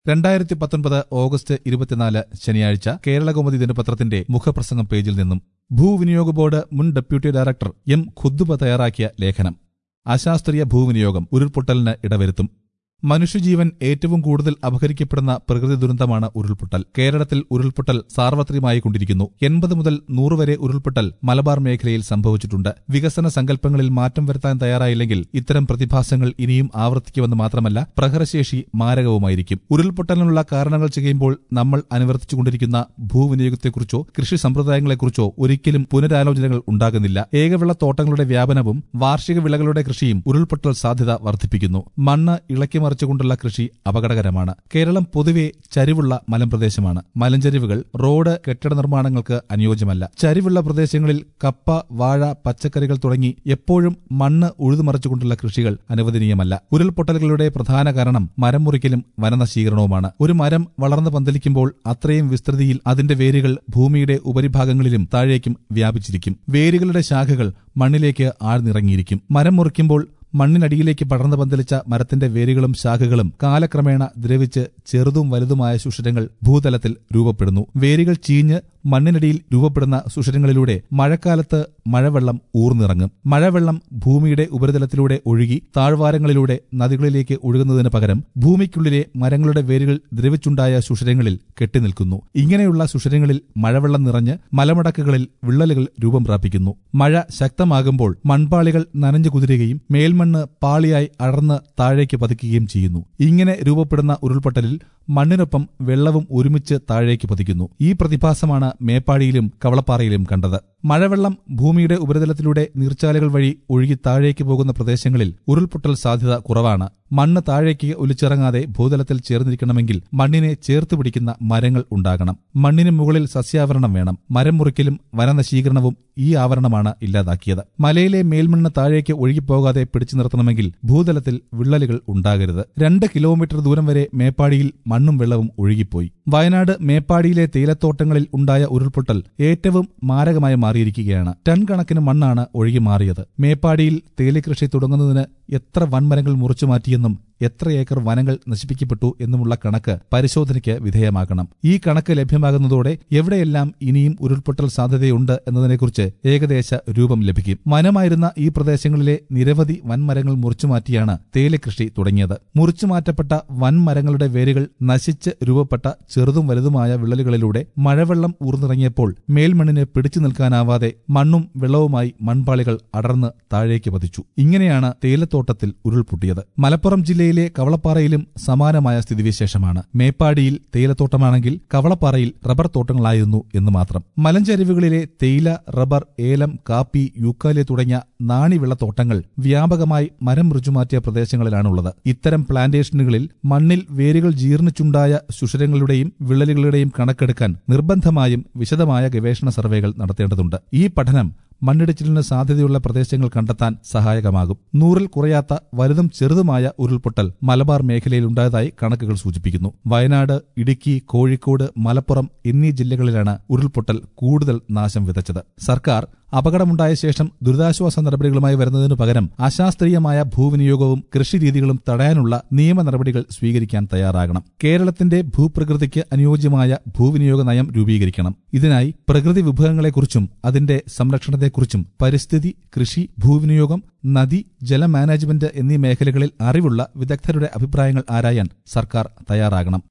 രണ്ടായിരത്തി പത്തൊൻപത് ഓഗസ്റ്റ് ഇരുപത്തിനാല് ശനിയാഴ്ച കേരളകൗമുദി ദിനപത്രത്തിന്റെ മുഖപ്രസംഗം പേജിൽ നിന്നും ഭൂവിനിയോഗ ബോർഡ് മുൻ ഡെപ്യൂട്ടി ഡയറക്ടർ എം ഖുദ്ദുബ തയ്യാറാക്കിയ ലേഖനം അശാസ്ത്രീയ ഭൂവിനിയോഗം ഉരുൾപൊട്ടലിന് ഇടവരുത്തും മനുഷ്യജീവൻ ഏറ്റവും കൂടുതൽ അപഹരിക്കപ്പെടുന്ന പ്രകൃതി ദുരന്തമാണ് ഉരുൾപൊട്ടൽ കേരളത്തിൽ ഉരുൾപൊട്ടൽ സാർവത്രികമായി കൊണ്ടിരിക്കുന്നു എൺപത് മുതൽ നൂറ് വരെ ഉരുൾപൊട്ടൽ മലബാർ മേഖലയിൽ സംഭവിച്ചിട്ടുണ്ട് വികസന സങ്കല്പങ്ങളിൽ മാറ്റം വരുത്താൻ തയ്യാറായില്ലെങ്കിൽ ഇത്തരം പ്രതിഭാസങ്ങൾ ഇനിയും ആവർത്തിക്കുമെന്ന് മാത്രമല്ല പ്രഹരശേഷി മാരകവുമായിരിക്കും ഉരുൾപൊട്ടലിനുള്ള കാരണങ്ങൾ ചെയ്യുമ്പോൾ നമ്മൾ അനുവർത്തിച്ചുകൊണ്ടിരിക്കുന്ന ഭൂവിനിയോഗത്തെക്കുറിച്ചോ കൃഷി സമ്പ്രദായങ്ങളെക്കുറിച്ചോ ഒരിക്കലും പുനരാലോചനകൾ ഉണ്ടാകുന്നില്ല ഏകവിള തോട്ടങ്ങളുടെ വ്യാപനവും വാർഷിക വിളകളുടെ കൃഷിയും ഉരുൾപൊട്ടൽ സാധ്യത വർദ്ധിപ്പിക്കുന്നു മണ്ണ് ഇളക്കി മറിച്ചുകൊണ്ടുള്ള കൃഷി അപകടകരമാണ് കേരളം പൊതുവെ ചരിവുള്ള മലമ്പ്രദേശമാണ് മലഞ്ചരിവുകൾ റോഡ് കെട്ടിട നിർമ്മാണങ്ങൾക്ക് അനുയോജ്യമല്ല ചരിവുള്ള പ്രദേശങ്ങളിൽ കപ്പ വാഴ പച്ചക്കറികൾ തുടങ്ങി എപ്പോഴും മണ്ണ് ഉഴുതുമറിച്ചുകൊണ്ടുള്ള കൃഷികൾ അനുവദനീയമല്ല ഉരുൾപൊട്ടലുകളുടെ പ്രധാന കാരണം മരം മുറിക്കലും വനനശീകരണവുമാണ് ഒരു മരം വളർന്നു പന്തലിക്കുമ്പോൾ അത്രയും വിസ്തൃതിയിൽ അതിന്റെ വേരുകൾ ഭൂമിയുടെ ഉപരിഭാഗങ്ങളിലും താഴേക്കും വ്യാപിച്ചിരിക്കും വേരുകളുടെ ശാഖകൾ മണ്ണിലേക്ക് ആഴ്ന്നിറങ്ങിയിരിക്കും മരം മുറിക്കുമ്പോൾ മണ്ണിനടിയിലേക്ക് പടർന്നു പന്തലിച്ച മരത്തിന്റെ വേരുകളും ശാഖകളും കാലക്രമേണ ദ്രവിച്ച് ചെറുതും വലുതുമായ സുഷിരങ്ങൾ ഭൂതലത്തിൽ രൂപപ്പെടുന്നു വേരുകൾ ചീഞ്ഞ് മണ്ണിനടിയിൽ രൂപപ്പെടുന്ന സുഷിരങ്ങളിലൂടെ മഴക്കാലത്ത് മഴവെള്ളം ഊർന്നിറങ്ങും മഴവെള്ളം ഭൂമിയുടെ ഉപരിതലത്തിലൂടെ ഒഴുകി താഴ്വാരങ്ങളിലൂടെ നദികളിലേക്ക് ഒഴുകുന്നതിന് പകരം ഭൂമിക്കുള്ളിലെ മരങ്ങളുടെ വേരുകൾ ദ്രവിച്ചുണ്ടായ സുഷിരങ്ങളിൽ കെട്ടിനിൽക്കുന്നു ഇങ്ങനെയുള്ള സുഷിരങ്ങളിൽ മഴവെള്ളം നിറഞ്ഞ് മലമടക്കുകളിൽ വിള്ളലുകൾ രൂപം പ്രാപിക്കുന്നു മഴ ശക്തമാകുമ്പോൾ മൺപാളികൾ നനഞ്ഞു കുതിരുകയും മേൽമണ്ണ് പാളിയായി അടർന്ന് താഴേക്ക് പതിക്കുകയും ചെയ്യുന്നു ഇങ്ങനെ രൂപപ്പെടുന്ന ഉരുൾപൊട്ടലിൽ മണ്ണിനൊപ്പം വെള്ളവും ഒരുമിച്ച് താഴേക്ക് പതിക്കുന്നു ഈ പ്രതിഭാസമാണ് മേപ്പാടിയിലും കവളപ്പാറയിലും കണ്ടത് മഴവെള്ളം ഭൂമിയുടെ ഉപരിതലത്തിലൂടെ നീർച്ചാലുകൾ വഴി ഒഴുകി താഴേക്ക് പോകുന്ന പ്രദേശങ്ങളിൽ ഉരുൾപൊട്ടൽ സാധ്യത കുറവാണ് മണ്ണ് താഴേക്ക് ഒലിച്ചിറങ്ങാതെ ഭൂതലത്തിൽ ചേർന്നിരിക്കണമെങ്കിൽ മണ്ണിനെ ചേർത്ത് പിടിക്കുന്ന മരങ്ങൾ ഉണ്ടാകണം മണ്ണിന് മുകളിൽ സസ്യാവരണം വേണം മരം മുറിക്കലും വനനശീകരണവും ഈ ആവരണമാണ് ഇല്ലാതാക്കിയത് മലയിലെ മേൽമണ്ണ് താഴേക്ക് ഒഴുകിപ്പോകാതെ പിടിച്ചു നിർത്തണമെങ്കിൽ ഭൂതലത്തിൽ വിള്ളലുകൾ ഉണ്ടാകരുത് രണ്ട് കിലോമീറ്റർ ദൂരം വരെ മേപ്പാടിയിൽ മണ്ണും വെള്ളവും ഒഴുകിപ്പോയി വയനാട് മേപ്പാടിയിലെ തേയിലത്തോട്ടങ്ങളിൽ ഉണ്ടായ ഉരുൾപൊട്ടൽ ഏറ്റവും മാരകമായി മാറിയിരിക്കുകയാണ് ടൺ കണക്കിന് മണ്ണാണ് ഒഴുകി മാറിയത് മേപ്പാടിയിൽ തേയിലകൃഷി തുടങ്ങുന്നതിന് എത്ര വൻമരങ്ങൾ മുറിച്ചു മാറ്റിയെന്നും എത്ര ഏക്കർ വനങ്ങൾ നശിപ്പിക്കപ്പെട്ടു എന്നുമുള്ള കണക്ക് പരിശോധനയ്ക്ക് വിധേയമാക്കണം ഈ കണക്ക് ലഭ്യമാകുന്നതോടെ എവിടെയെല്ലാം ഇനിയും ഉരുൾപൊട്ടൽ സാധ്യതയുണ്ട് എന്നതിനെക്കുറിച്ച് ഏകദേശ രൂപം ലഭിക്കും വനമായിരുന്ന ഈ പ്രദേശങ്ങളിലെ നിരവധി വൻമരങ്ങൾ മുറിച്ചുമാറ്റിയാണ് തേയിലകൃഷി തുടങ്ങിയത് മുറിച്ചുമാറ്റപ്പെട്ട വൻമരങ്ങളുടെ വേരുകൾ നശിച്ച് രൂപപ്പെട്ട ചെറുതും വലുതുമായ വിള്ളലുകളിലൂടെ മഴവെള്ളം ഊർന്നിറങ്ങിയപ്പോൾ മേൽമണ്ണിന് പിടിച്ചു നിൽക്കാനാവാതെ മണ്ണും വെള്ളവുമായി മൺപാളികൾ അടർന്ന് താഴേക്ക് പതിച്ചു ഇങ്ങനെയാണ് തേയിലത്തോട്ടത്തിൽ ഉരുൾപൊട്ടിയത് മലപ്പുറം ജില്ലയിൽ ജില്ലയിലെ കവളപ്പാറയിലും സമാനമായ സ്ഥിതിവിശേഷമാണ് മേപ്പാടിയിൽ തേയിലത്തോട്ടമാണെങ്കിൽ കവളപ്പാറയിൽ റബ്ബർ തോട്ടങ്ങളായിരുന്നു എന്ന് മാത്രം മലഞ്ചരിവുകളിലെ തേയില റബ്ബർ ഏലം കാപ്പി യൂക്കാലി തുടങ്ങിയ നാണിവിളത്തോട്ടങ്ങൾ വ്യാപകമായി മരം മുറിച്ചുമാറ്റിയ പ്രദേശങ്ങളിലാണുള്ളത് ഇത്തരം പ്ലാന്റേഷനുകളിൽ മണ്ണിൽ വേരുകൾ ജീർണിച്ചുണ്ടായ സുഷിരങ്ങളുടെയും വിള്ളലുകളുടെയും കണക്കെടുക്കാൻ നിർബന്ധമായും വിശദമായ ഗവേഷണ സർവേകൾ നടത്തേണ്ടതുണ്ട് ഈ പഠനം മണ്ണിടിച്ചിലിന് സാധ്യതയുള്ള പ്രദേശങ്ങൾ കണ്ടെത്താൻ സഹായകമാകും നൂറിൽ കുറയാത്ത വലുതും ചെറുതുമായ ഉരുൾപൊട്ടൽ മലബാർ മേഖലയിലുണ്ടായതായി കണക്കുകൾ സൂചിപ്പിക്കുന്നു വയനാട് ഇടുക്കി കോഴിക്കോട് മലപ്പുറം എന്നീ ജില്ലകളിലാണ് ഉരുൾപൊട്ടൽ കൂടുതൽ നാശം വിതച്ചത് സർക്കാർ അപകടമുണ്ടായ ശേഷം ദുരിതാശ്വാസ നടപടികളുമായി വരുന്നതിനു പകരം അശാസ്ത്രീയമായ ഭൂവിനിയോഗവും കൃഷിരീതികളും തടയാനുള്ള നിയമ നടപടികൾ സ്വീകരിക്കാൻ തയ്യാറാകണം കേരളത്തിന്റെ ഭൂപ്രകൃതിക്ക് അനുയോജ്യമായ ഭൂവിനിയോഗ നയം രൂപീകരിക്കണം ഇതിനായി പ്രകൃതി വിഭവങ്ങളെക്കുറിച്ചും അതിന്റെ സംരക്ഷണത്തെക്കുറിച്ചും പരിസ്ഥിതി കൃഷി ഭൂവിനിയോഗം നദി ജല മാനേജ്മെന്റ് എന്നീ മേഖലകളിൽ അറിവുള്ള വിദഗ്ധരുടെ അഭിപ്രായങ്ങൾ ആരായാൻ സർക്കാർ തയ്യാറാകണം